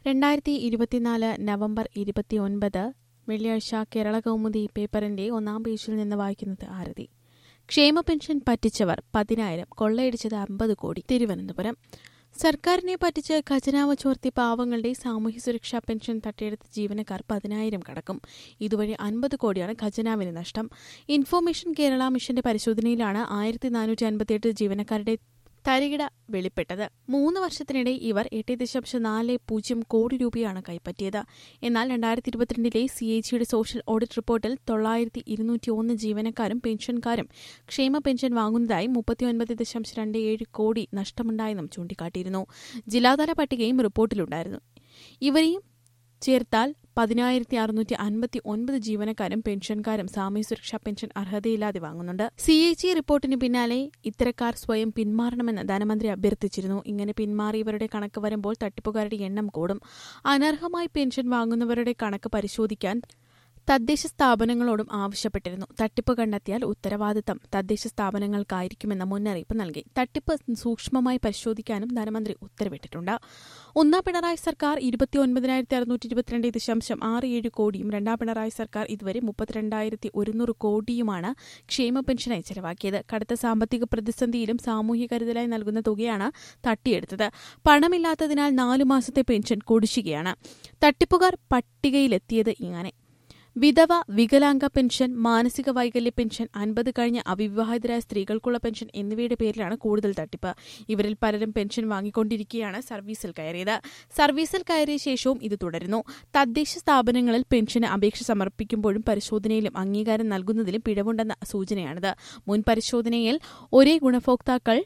രണ്ടായിരത്തി ഇരുപത്തിനാല് നവംബർ ഇരുപത്തിയൊൻപത് വെള്ളിയാഴ്ച കേരള കൗമുദി പേപ്പറിന്റെ ഒന്നാം പേജിൽ നിന്ന് വായിക്കുന്നത് ആരതി ക്ഷേമ പെൻഷൻ പറ്റിച്ചവർ പതിനായിരം കൊള്ളയടിച്ചത് അമ്പത് കോടി തിരുവനന്തപുരം സർക്കാരിനെ പറ്റിച്ച് ഖജനാവ് ചോർത്തി പാവങ്ങളുടെ സാമൂഹ്യ സുരക്ഷാ പെൻഷൻ തട്ടിയെടുത്ത ജീവനക്കാർ പതിനായിരം കടക്കും ഇതുവഴി അൻപത് കോടിയാണ് ഖജനാവിന് നഷ്ടം ഇൻഫോർമേഷൻ കേരള മിഷന്റെ പരിശോധനയിലാണ് ആയിരത്തി നാനൂറ്റി അൻപത്തിയെട്ട് ജീവനക്കാരുടെ തരികിട വെളിപ്പെട്ടത് മൂന്ന് വർഷത്തിനിടെ ഇവർ എട്ട് ദശാംശം നാല് പൂജ്യം കോടി രൂപയാണ് കൈപ്പറ്റിയത് എന്നാൽ രണ്ടായിരത്തി ഇരുപത്തിരണ്ടിലെ സി എ ജിയുടെ സോഷ്യൽ ഓഡിറ്റ് റിപ്പോർട്ടിൽ തൊള്ളായിരത്തി ഇരുന്നൂറ്റി ഒന്ന് ജീവനക്കാരും പെൻഷൻകാരും ക്ഷേമ പെൻഷൻ വാങ്ങുന്നതായി മുപ്പത്തിയൊൻപത് ദശാംശം രണ്ട് ഏഴ് കോടി നഷ്ടമുണ്ടായെന്നും ചൂണ്ടിക്കാട്ടിയിരുന്നു ജില്ലാതല പട്ടികയും റിപ്പോർട്ടിലുണ്ടായിരുന്നു ഇവരെയും ചേർത്താൽ പതിനായിരത്തി അറുന്നൂറ്റി അൻപത്തി ഒൻപത് ജീവനക്കാരും പെൻഷൻകാരും സാമൂഹ്യ സുരക്ഷാ പെൻഷൻ അർഹതയില്ലാതെ വാങ്ങുന്നുണ്ട് സി എ ജി റിപ്പോർട്ടിന് പിന്നാലെ ഇത്തരക്കാർ സ്വയം പിന്മാറണമെന്ന് ധനമന്ത്രി അഭ്യർത്ഥിച്ചിരുന്നു ഇങ്ങനെ പിന്മാറിയവരുടെ കണക്ക് വരുമ്പോൾ തട്ടിപ്പുകാരുടെ എണ്ണം കൂടും അനർഹമായി പെൻഷൻ വാങ്ങുന്നവരുടെ കണക്ക് പരിശോധിക്കാൻ തദ്ദേശ സ്ഥാപനങ്ങളോടും ആവശ്യപ്പെട്ടിരുന്നു തട്ടിപ്പ് കണ്ടെത്തിയാൽ ഉത്തരവാദിത്തം തദ്ദേശ സ്ഥാപനങ്ങൾക്കായിരിക്കുമെന്ന മുന്നറിയിപ്പ് നൽകി തട്ടിപ്പ് സൂക്ഷ്മമായി പരിശോധിക്കാനും ധനമന്ത്രി ഉത്തരവിട്ടിട്ടുണ്ട് ഒന്നാം പിണറായി സർക്കാർ ഇരുപത്തിയൊൻപതിനായിരത്തി അറുന്നൂറ്റി ഇരുപത്തിരണ്ട് ദശാംശം ആറ് ഏഴ് കോടിയും രണ്ടാം പിണറായി സർക്കാർ ഇതുവരെ മുപ്പത്തിരണ്ടായിരത്തി ഒരുന്നൂറ് കോടിയുമാണ് ക്ഷേമ പെൻഷനായി ചെലവാക്കിയത് കടുത്ത സാമ്പത്തിക പ്രതിസന്ധിയിലും സാമൂഹ്യ കരുതലായി നൽകുന്ന തുകയാണ് തട്ടിയെടുത്തത് പണമില്ലാത്തതിനാൽ നാലു മാസത്തെ പെൻഷൻ കുടിശ്ശികയാണ് തട്ടിപ്പുകാർ പട്ടികയിലെത്തിയത് ഇങ്ങനെ വിധവ വികലാംഗ പെൻഷൻ മാനസിക വൈകല്യ പെൻഷൻ അൻപത് കഴിഞ്ഞ അവിവാഹിതരായ സ്ത്രീകൾക്കുള്ള പെൻഷൻ എന്നിവയുടെ പേരിലാണ് കൂടുതൽ തട്ടിപ്പ് ഇവരിൽ പലരും പെൻഷൻ വാങ്ങിക്കൊണ്ടിരിക്കെയാണ് സർവീസിൽ കയറിയത് സർവീസിൽ കയറിയ ശേഷവും ഇത് തുടരുന്നു തദ്ദേശ സ്ഥാപനങ്ങളിൽ പെൻഷന് അപേക്ഷ സമർപ്പിക്കുമ്പോഴും പരിശോധനയിലും അംഗീകാരം നൽകുന്നതിലും പിഴവുണ്ടെന്ന സൂചനയാണിത് മുൻ പരിശോധനയിൽ ഒരേ ഗുണഭോക്താക്കൾ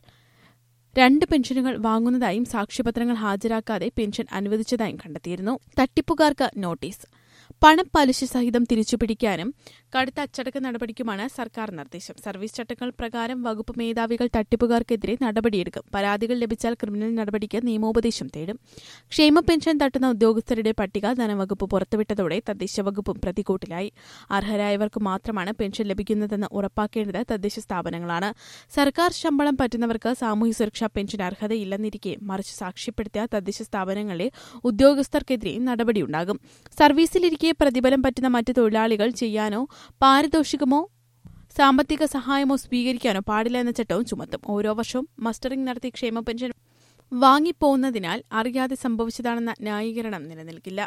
രണ്ട് പെൻഷനുകൾ വാങ്ങുന്നതായും സാക്ഷ്യപത്രങ്ങൾ ഹാജരാക്കാതെ പെൻഷൻ അനുവദിച്ചതായും കണ്ടെത്തിയിരുന്നു തട്ടിപ്പുകാർക്ക് നോട്ടീസ് പണം പലിശ സഹിതം തിരിച്ചുപിടിക്കാനും കടുത്ത അച്ചടക്ക നടപടിക്കുമാണ് സർക്കാർ നിർദ്ദേശം സർവീസ് ചട്ടങ്ങൾ പ്രകാരം വകുപ്പ് മേധാവികൾ തട്ടിപ്പുകാർക്കെതിരെ നടപടിയെടുക്കും പരാതികൾ ലഭിച്ചാൽ ക്രിമിനൽ നടപടിക്ക് നിയമോപദേശം തേടും ക്ഷേമ പെൻഷൻ തട്ടുന്ന ഉദ്യോഗസ്ഥരുടെ പട്ടിക ധനവകുപ്പ് പുറത്തുവിട്ടതോടെ തദ്ദേശ വകുപ്പും പ്രതികൂട്ടിലായി അർഹരായവർക്ക് മാത്രമാണ് പെൻഷൻ ലഭിക്കുന്നതെന്ന് ഉറപ്പാക്കേണ്ടത് തദ്ദേശ സ്ഥാപനങ്ങളാണ് സർക്കാർ ശമ്പളം പറ്റുന്നവർക്ക് സാമൂഹ്യ സുരക്ഷാ പെൻഷൻ അർഹതയില്ലെന്നിരിക്കെ മറിച്ച് സാക്ഷ്യപ്പെടുത്തിയ തദ്ദേശ സ്ഥാപനങ്ങളിലെ ഉദ്യോഗസ്ഥർക്കെതിരെ നടപടിയുണ്ടാകും സർവീസിലിരിക്കെ പ്രതിഫലം പറ്റുന്ന മറ്റ് തൊഴിലാളികൾ ചെയ്യാനോ പാരിതോഷികമോ സാമ്പത്തിക സഹായമോ സ്വീകരിക്കാനോ പാടില്ല എന്ന ചട്ടവും ചുമത്തും ഓരോ വർഷവും മസ്റ്ററിംഗ് നടത്തി ക്ഷേമ പെൻഷൻ വാങ്ങിപ്പോകുന്നതിനാൽ അറിയാതെ സംഭവിച്ചതാണെന്ന ന്യായീകരണം നിലനിൽക്കില്ല